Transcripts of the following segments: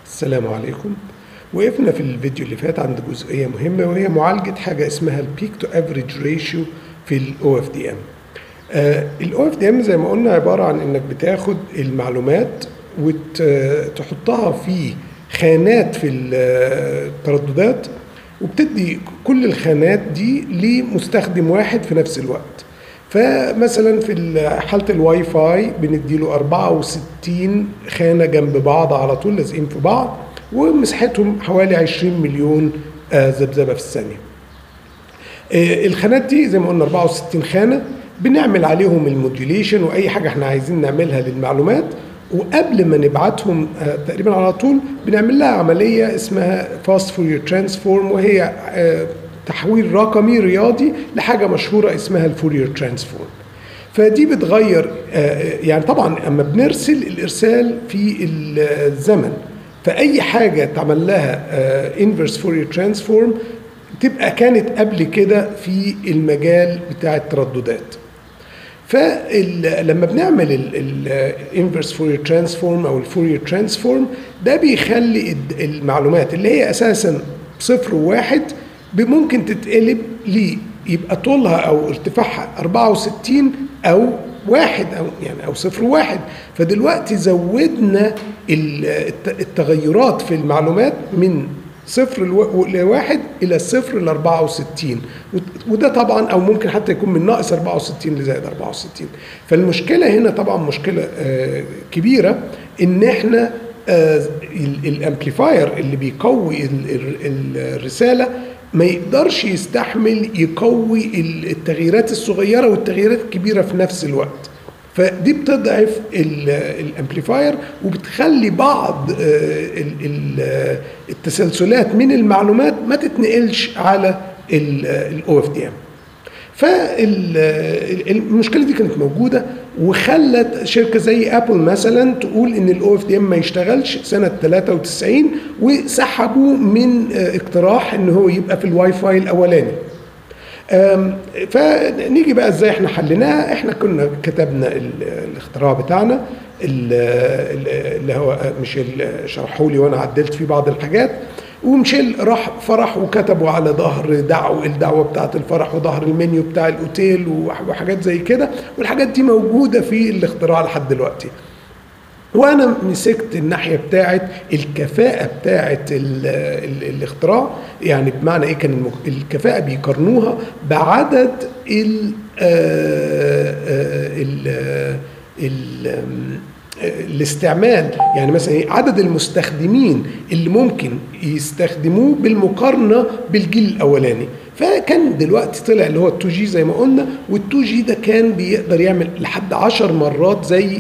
السلام عليكم وقفنا في الفيديو اللي فات عند جزئية مهمة وهي معالجة حاجة اسمها البيك تو افريج ريشيو في الاو اف دي ام الاو اف دي ام زي ما قلنا عبارة عن انك بتاخد المعلومات وتحطها في خانات في الترددات وبتدي كل الخانات دي لمستخدم واحد في نفس الوقت فمثلا في حالة الواي فاي بنديله 64 خانة جنب بعض على طول لازقين في بعض ومساحتهم حوالي 20 مليون ذبذبة في الثانية الخانات دي زي ما قلنا 64 خانة بنعمل عليهم الموديوليشن واي حاجة احنا عايزين نعملها للمعلومات وقبل ما نبعتهم تقريبا على طول بنعمل لها عملية اسمها فاست فورير ترانسفورم وهي تحويل رقمي رياضي لحاجة مشهورة اسمها الفورير ترانسفورم فدي بتغير يعني طبعا اما بنرسل الارسال في الزمن فاي حاجه اتعمل لها انفرس فورير ترانسفورم تبقى كانت قبل كده في المجال بتاع الترددات فلما بنعمل الانفرس فورير ترانسفورم او الفورير ترانسفورم ده بيخلي المعلومات اللي هي اساسا صفر وواحد ممكن تتقلب ليه يبقى طولها او ارتفاعها 64 او واحد او يعني او صفر واحد فدلوقتي زودنا التغيرات في المعلومات من صفر لواحد الى صفر ل 64 وده طبعا او ممكن حتى يكون من ناقص 64 لزائد 64 فالمشكله هنا طبعا مشكله كبيره ان احنا الامبليفاير اللي بيقوي الرساله ما يقدرش يستحمل يقوي التغييرات الصغيره والتغييرات الكبيره في نفس الوقت فدي بتضعف الامبليفاير وبتخلي بعض التسلسلات من المعلومات ما تتنقلش على الاو اف دي ام فالمشكله دي كانت موجوده وخلت شركه زي ابل مثلا تقول ان الاو اف دي ام ما يشتغلش سنه 93 وسحبوا من اقتراح ان هو يبقى في الواي فاي الاولاني فنيجي بقى ازاي احنا حليناها احنا كنا كتبنا الاختراع بتاعنا اللي هو ميشيل شرحه لي وانا عدلت فيه بعض الحاجات وميشيل راح فرح وكتبوا على ظهر دعو الدعوه بتاعت الفرح وظهر المنيو بتاع الاوتيل وحاجات زي كده والحاجات دي موجوده في الاختراع لحد دلوقتي وانا مسكت الناحيه بتاعت الكفاءه بتاعت ال ال الاختراع يعني بمعنى ايه كان الكفاءه بيقارنوها بعدد ال ال ال الاستعمال يعني مثلا عدد المستخدمين اللي ممكن يستخدموه بالمقارنه بالجيل الاولاني فكان دلوقتي طلع اللي هو ال 2 جي زي ما قلنا وال 2 جي ده كان بيقدر يعمل لحد 10 مرات زي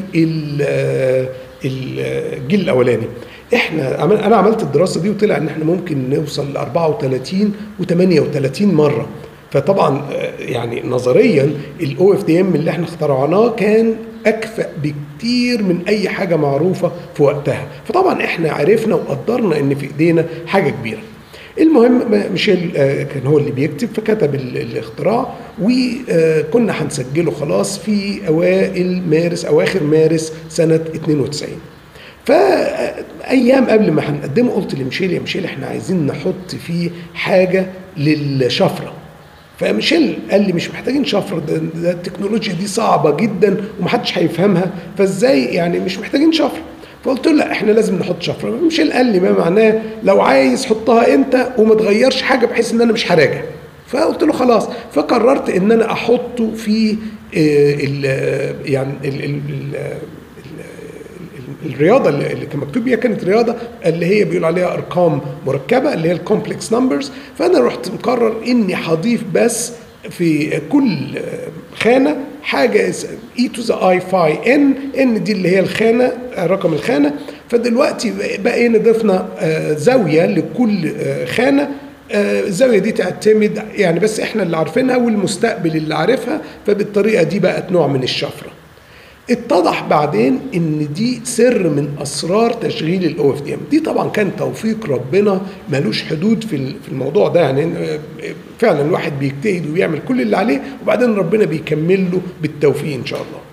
الجيل الاولاني احنا انا عملت الدراسه دي وطلع ان احنا ممكن نوصل ل 34 و38 مره فطبعا يعني نظريا الاو اف دي ام اللي احنا اخترعناه كان اكفأ بكتير من اي حاجه معروفه في وقتها فطبعا احنا عرفنا وقدرنا ان في ايدينا حاجه كبيره المهم ميشيل كان هو اللي بيكتب فكتب الاختراع وكنا هنسجله خلاص في اوائل مارس اواخر مارس سنه 92 فايام قبل ما هنقدمه قلت لميشيل يا ميشيل احنا عايزين نحط فيه حاجه للشفره فميشيل قال لي مش محتاجين شفره ده, ده التكنولوجيا دي صعبه جدا ومحدش هيفهمها فازاي يعني مش محتاجين شفره فقلت له لا احنا لازم نحط شفره ميشيل قال لي ما معناه لو عايز حطها انت وما تغيرش حاجه بحيث ان انا مش هراجع فقلت له خلاص فقررت ان انا احطه في ال يعني ال ال الرياضه اللي كان مكتوب بيها كانت رياضه اللي هي بيقول عليها ارقام مركبه اللي هي الكومبلكس نمبرز فانا رحت مقرر اني هضيف بس في كل خانه حاجه اي تو ذا اي فاي ان ان دي اللي هي الخانه رقم الخانه فدلوقتي بقينا ضفنا زاويه لكل خانه الزاويه دي تعتمد يعني بس احنا اللي عارفينها والمستقبل اللي عارفها فبالطريقه دي بقت نوع من الشفره اتضح بعدين ان دي سر من اسرار تشغيل الاو اف دي ام دي طبعا كان توفيق ربنا ملوش حدود في في الموضوع ده يعني فعلا الواحد بيجتهد وبيعمل كل اللي عليه وبعدين ربنا بيكمل له بالتوفيق ان شاء الله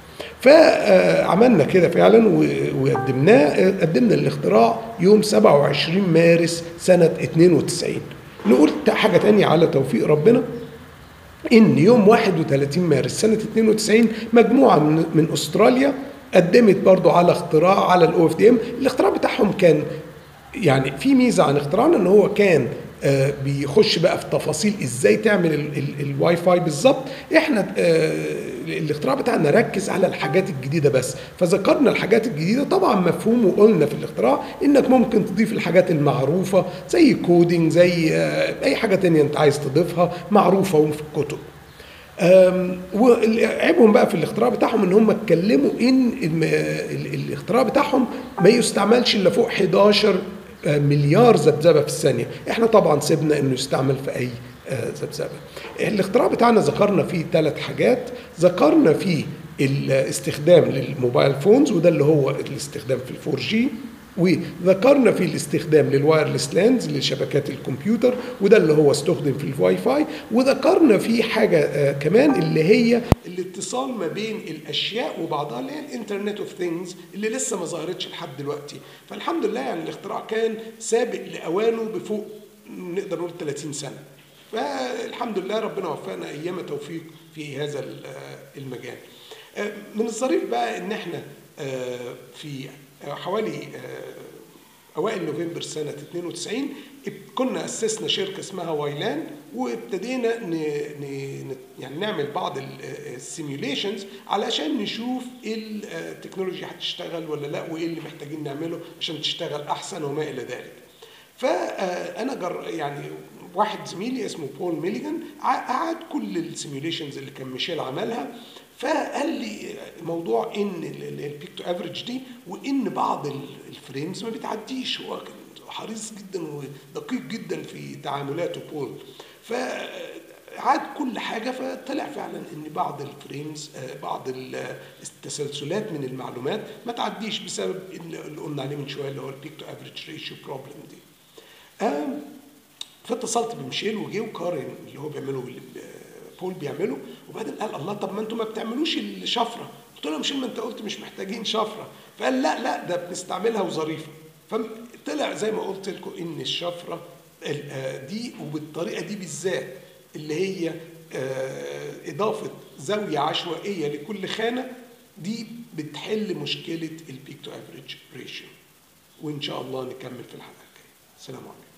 فعملنا كده فعلا و- وقدمناه قدمنا الاختراع يوم 27 مارس سنة 92 نقول حاجة تانية على توفيق ربنا ان يوم 31 مارس سنه 92 مجموعه من, من استراليا قدمت برضو على اختراع على الاو اف دي ام الاختراع بتاعهم كان يعني في ميزه عن اختراعنا ان هو كان آه، بيخش بقى في تفاصيل ازاي تعمل ال- ال- الواي فاي بالظبط احنا آه، الاختراع بتاعنا ركز على الحاجات الجديده بس فذكرنا الحاجات الجديده طبعا مفهوم وقلنا في الاختراع انك ممكن تضيف الحاجات المعروفه زي كودينج زي آه، اي حاجه تانية انت عايز تضيفها معروفه وفي الكتب أم، وعيبهم بقى في الاختراع بتاعهم ان هم اتكلموا ان الم- ال- الاختراع بتاعهم ما يستعملش الا فوق 11 مليار ذبذبه في الثانيه احنا طبعا سيبنا انه يستعمل في اي آه، ذبذبه الاختراع بتاعنا ذكرنا فيه ثلاث حاجات ذكرنا فيه الاستخدام للموبايل فونز وده اللي هو الاستخدام في الفور جي وذكرنا في الاستخدام للوايرلس لاندز لشبكات الكمبيوتر وده اللي هو استخدم في الواي فاي وذكرنا في حاجه آه كمان اللي هي الاتصال ما بين الاشياء وبعضها اللي هي الانترنت اوف ثينجز اللي لسه ما ظهرتش لحد دلوقتي فالحمد لله يعني الاختراع كان سابق لاوانه بفوق نقدر نقول 30 سنه فالحمد لله ربنا وفقنا ايام توفيق في هذا ال- آه المجال آه من الظريف بقى ان احنا آه في حوالي آه، اوائل نوفمبر سنه 92 اب- كنا اسسنا شركه اسمها وايلان وابتدينا ن... ن... ن- يعني نعمل بعض السيميوليشنز علشان نشوف ايه التكنولوجيا هتشتغل ولا لا وايه اللي محتاجين نعمله عشان تشتغل احسن وما الى ذلك. فانا جر يعني واحد زميلي اسمه بول ميليجان ع- قعد كل السيميوليشنز اللي كان ميشيل عملها فقال لي موضوع ان البيك تو افريج دي وان بعض ال- الفريمز ما بتعديش هو كان حريص جدا ودقيق جدا في تعاملاته بول فعاد كل حاجه فطلع فعلا ان بعض الفريمز آه، بعض ال- التسلسلات من المعلومات ما تعديش بسبب اللي قلنا عليه من شويه اللي هو البيك تو افريج ريشيو بروبلم دي آم، فاتصلت بميشيل وجه وقارن اللي هو بيعمله واللي بول بيعمله وبعدين قال الله طب ما انتم ما بتعملوش الشفره قلت له يا ميشيل ما انت قلت مش محتاجين شفره فقال لا لا ده بنستعملها وظريفه فطلع زي ما قلت لكم ان الشفره ال- آه، دي وبالطريقه دي بالذات اللي هي آه، اضافه زاويه عشوائيه لكل خانه دي بتحل مشكله البيك تو افريج ريشيو وان شاء الله نكمل في الحلقه الجايه السلام عليكم